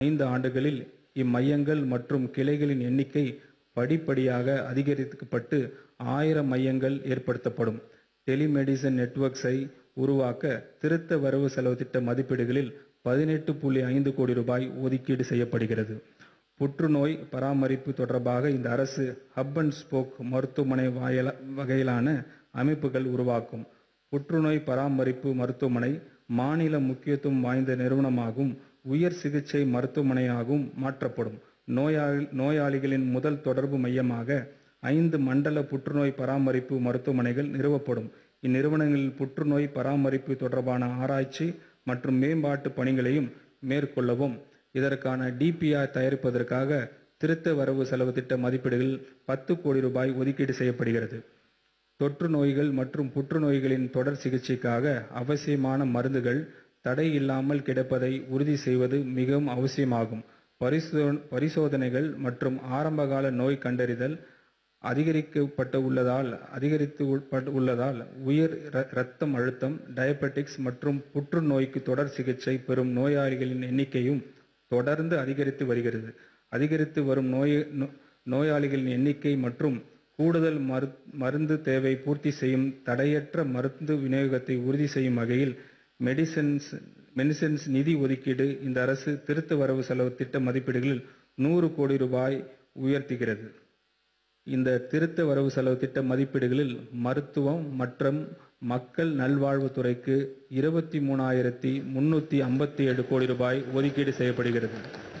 ஐந்து ஆண்டுகளில் இம்மையங்கள் மற்றும் கிளைகளின் எண்ணிக்கை படிப்படியாக அதிகரிக்கப்பட்டு ஆயிரம் மையங்கள் ஏற்படுத்தப்படும் டெலிமெடிசன் நெட்வொர்க்ஸை உருவாக்க திருத்த வரவு செலவு திட்ட மதிப்பீடுகளில் பதினெட்டு புள்ளி ஐந்து கோடி ரூபாய் ஒதுக்கீடு செய்யப்படுகிறது புற்றுநோய் பராமரிப்பு தொடர்பாக இந்த அரசு ஹப் அண்ட் ஸ்போக் மருத்துவமனை வாயில வகையிலான அமைப்புகள் உருவாக்கும் புற்றுநோய் பராமரிப்பு மருத்துவமனை மாநில முக்கியத்துவம் வாய்ந்த நிறுவனமாகவும் உயர் சிகிச்சை மருத்துவமனையாகவும் மாற்றப்படும் நோயாளி நோயாளிகளின் முதல் தொடர்பு மையமாக ஐந்து மண்டல புற்றுநோய் பராமரிப்பு மருத்துவமனைகள் நிறுவப்படும் இந்நிறுவனங்களில் புற்றுநோய் பராமரிப்பு தொடர்பான ஆராய்ச்சி மற்றும் மேம்பாட்டு பணிகளையும் மேற்கொள்ளவும் இதற்கான டிபிஆர் தயாரிப்பதற்காக திருத்த வரவு செலவு திட்ட மதிப்பீடுகள் பத்து கோடி ரூபாய் ஒதுக்கீடு செய்யப்படுகிறது தொற்று நோய்கள் மற்றும் புற்றுநோய்களின் தொடர் சிகிச்சைக்காக அவசியமான மருந்துகள் தடை இல்லாமல் கிடைப்பதை உறுதி செய்வது மிகவும் அவசியமாகும் பரிசோ பரிசோதனைகள் மற்றும் ஆரம்பகால நோய் கண்டறிதல் அதிகரிக்கப்பட்டு உள்ளதால் அதிகரித்து உட்பட்டு உள்ளதால் உயர் இர- இரத்தம் அழுத்தம் டயபெட்டிக்ஸ் மற்றும் புற்றுநோய்க்கு தொடர் சிகிச்சை பெறும் நோயாளிகளின் எண்ணிக்கையும் தொடர்ந்து அதிகரித்து வருகிறது அதிகரித்து வரும் நோய் நோ- நோயாளிகளின் எண்ணிக்கை மற்றும் கூடுதல் மரு மருந்து தேவை பூர்த்தி செய்யும் தடையற்ற மருந்து விநியோகத்தை உறுதி செய்யும் வகையில் மெடிசன்ஸ் மெடிசன்ஸ் நிதி ஒதுக்கீடு இந்த அரசு திருத்த வரவு செலவு திட்ட மதிப்பீடுகளில் நூறு கோடி ரூபாய் உயர்த்துகிறது இந்த திருத்த வரவு செலவு திட்ட மதிப்பீடுகளில் மருத்துவம் மற்றும் மக்கள் நல்வாழ்வுத்துறைக்கு இருபத்தி மூணாயிரத்தி முன்னூற்றி ஐம்பத்தி ஏழு கோடி ரூபாய் ஒதுக்கீடு செய்யப்படுகிறது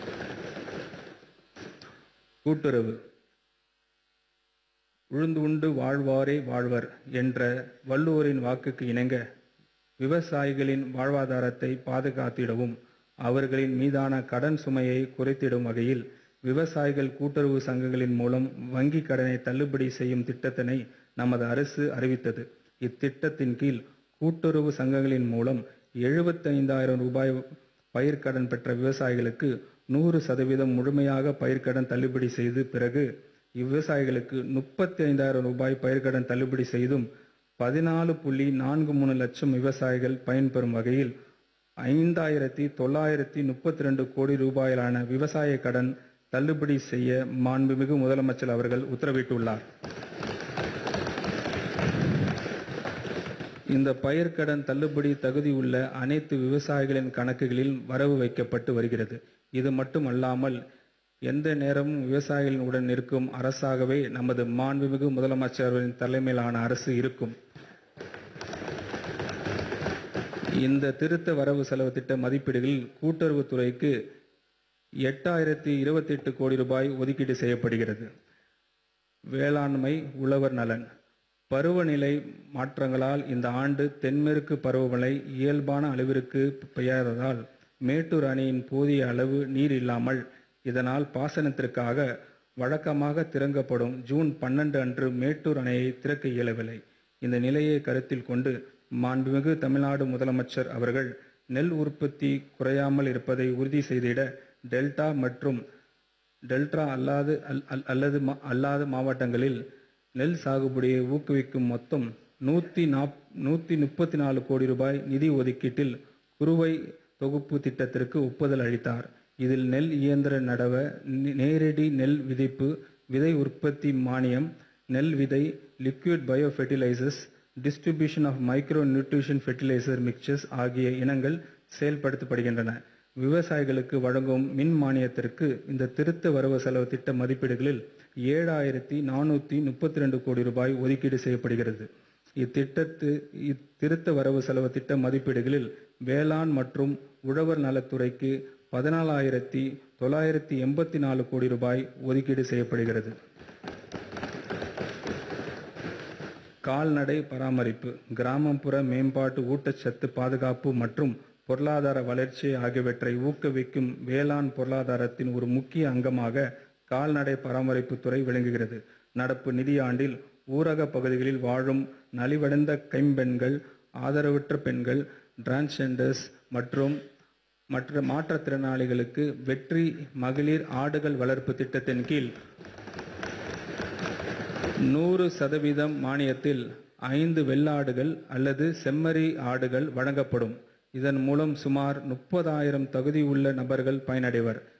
கூட்டுறவு உழுந்து உண்டு வாழ்வாரே வாழ்வர் என்ற வள்ளுவரின் வாக்குக்கு இணங்க விவசாயிகளின் வாழ்வாதாரத்தை பாதுகாத்திடவும் அவர்களின் மீதான கடன் சுமையை குறைத்திடும் வகையில் விவசாயிகள் கூட்டுறவு சங்கங்களின் மூலம் வங்கி கடனை தள்ளுபடி செய்யும் திட்டத்தினை நமது அரசு அறிவித்தது இத்திட்டத்தின் கீழ் கூட்டுறவு சங்கங்களின் மூலம் எழுபத்தைந்தாயிரம் ரூபாய் பயிர்க்கடன் பெற்ற விவசாயிகளுக்கு நூறு சதவீதம் முழுமையாக பயிர்க்கடன் தள்ளுபடி செய்து பிறகு இவ்விவசாயிகளுக்கு முப்பத்தி ஐந்தாயிரம் ரூபாய் பயிர்க்கடன் தள்ளுபடி செய்தும் பதினாலு புள்ளி நான்கு மூணு லட்சம் விவசாயிகள் பயன்பெறும் வகையில் ஐந்தாயிரத்தி தொள்ளாயிரத்தி முப்பத்தி ரெண்டு கோடி ரூபாயிலான விவசாய கடன் தள்ளுபடி செய்ய மாண்புமிகு முதலமைச்சர் அவர்கள் உத்தரவிட்டுள்ளார் இந்த பயிர்க்கடன் தள்ளுபடி தகுதி உள்ள அனைத்து விவசாயிகளின் கணக்குகளில் வரவு வைக்கப்பட்டு வருகிறது இது மட்டுமல்லாமல் எந்த நேரமும் விவசாயிகளின் உடன் நிற்கும் அரசாகவே நமது மாண்புமிகு முதலமைச்சரின் தலைமையிலான அரசு இருக்கும் இந்த திருத்த வரவு செலவு திட்ட மதிப்பீடுகளில் கூட்டுறவுத்துறைக்கு எட்டாயிரத்தி இருபத்தி எட்டு கோடி ரூபாய் ஒதுக்கீடு செய்யப்படுகிறது வேளாண்மை உழவர் நலன் பருவநிலை மாற்றங்களால் இந்த ஆண்டு தென்மேற்கு பருவமழை இயல்பான அளவிற்கு பெய்யாததால் மேட்டூர் அணையின் போதிய அளவு நீர் இல்லாமல் இதனால் பாசனத்திற்காக வழக்கமாக திறக்கப்படும் ஜூன் பன்னெண்டு அன்று மேட்டூர் அணையை திறக்க இயலவில்லை இந்த நிலையை கருத்தில் கொண்டு மாண்புமிகு தமிழ்நாடு முதலமைச்சர் அவர்கள் நெல் உற்பத்தி குறையாமல் இருப்பதை உறுதி செய்திட டெல்டா மற்றும் டெல்டா அல்லாது அல்- அல்- அல்லது மா- அல்லாத மாவட்டங்களில் நெல் சாகுபடியை ஊக்குவிக்கும் மொத்தம் நூற்றி நாப் நூற்றி முப்பத்தி நாலு கோடி ரூபாய் நிதி ஒதுக்கீட்டில் குறுவை தொகுப்பு திட்டத்திற்கு ஒப்புதல் அளித்தார் இதில் நெல் இயந்திர நடவ நே- நேரடி நெல் விதைப்பு விதை உற்பத்தி மானியம் நெல் விதை liquid bio fertilizers distribution of micro nutrition fertilizer mixers ஆகிய இனங்கள் செயல்படுத்தப்படுகின்றன விவசாயிகளுக்கு வழங்கும் மின் மானியத்திற்கு இந்த திருத்த வரவு செலவு திட்ட மதிப்பீடுகளில் ஏழாயிரத்தி நானூற்றி முப்பத்தி ரெண்டு கோடி ரூபாய் ஒதுக்கீடு செய்யப்படுகிறது இத்திட்டத்து இத்திருத்த வரவு செலவு திட்ட மதிப்பீடுகளில் வேளாண் மற்றும் உழவர் நலத்துறைக்கு பதினாலாயிரத்தி தொள்ளாயிரத்தி எண்பத்தி நாலு கோடி ரூபாய் ஒதுக்கீடு செய்யப்படுகிறது கால்நடை பராமரிப்பு கிராமப்புற மேம்பாட்டு ஊட்டச்சத்து பாதுகாப்பு மற்றும் பொருளாதார வளர்ச்சி ஆகியவற்றை ஊக்குவிக்கும் வேளாண் பொருளாதாரத்தின் ஒரு முக்கிய அங்கமாக கால்நடை பராமரிப்பு துறை விளங்குகிறது நடப்பு நிதியாண்டில் ஊரக பகுதிகளில் வாழும் நலிவடைந்த கைம்பெண்கள் ஆதரவற்ற பெண்கள் டிரான்ஸ்ஜெண்டர்ஸ் மற்றும் மற்ற மாற்றுத்திறனாளிகளுக்கு வெற்றி மகளிர் ஆடுகள் வளர்ப்பு திட்டத்தின் கீழ் நூறு சதவீதம் மானியத்தில் ஐந்து வெள்ளாடுகள் அல்லது செம்மறி ஆடுகள் வழங்கப்படும் இதன் மூலம் சுமார் முப்பதாயிரம் தகுதியுள்ள நபர்கள் பயனடைவர்